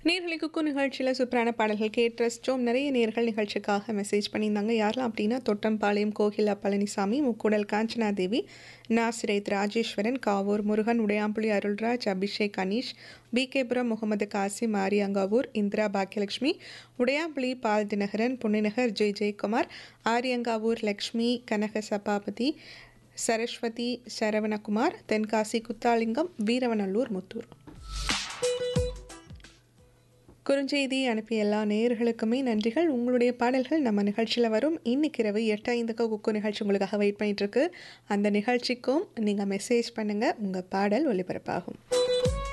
நேர்களை குக்கு நிகழ்ச்சியில் சூப்பரான பாடல்கள் கேட்டு ரசிச்சோம் நிறைய நேர்கள் நிகழ்ச்சிக்காக மெசேஜ் பண்ணியிருந்தாங்க யாரெல்லாம் அப்படின்னா தொட்டம்பாளையம் கோகிலா பழனிசாமி முக்கூடல் காஞ்சனா தேவி நாசிரேத் ராஜேஸ்வரன் காவூர் முருகன் உடையாம்புலி அருள்ராஜ் அபிஷேக் அனீஷ் பிகேபுரம் முகமது காசிம் ஆரியங்காவூர் இந்திரா பாக்கியலட்சுமி உடையாம்புலி பால் தினகரன் புன்னிநகர் ஜெய் ஜெயக்குமார் ஆரியங்காவூர் லக்ஷ்மி கனக சபாபதி சரஸ்வதி சரவணகுமார் தென்காசி குத்தாலிங்கம் வீரவநல்லூர் முத்தூர் குறுஞ்செய்தி அனுப்பிய எல்லா நேயர்களுக்குமே நன்றிகள் உங்களுடைய பாடல்கள் நம்ம நிகழ்ச்சியில் வரும் இன்னைக்கு இரவு எட்டு ஐந்துக்கு குக்கு நிகழ்ச்சி உங்களுக்காக வெயிட் பண்ணிட்டு இருக்கு அந்த நிகழ்ச்சிக்கும் நீங்கள் மெசேஜ் பண்ணுங்கள் உங்கள் பாடல் ஒளிபரப்பாகும்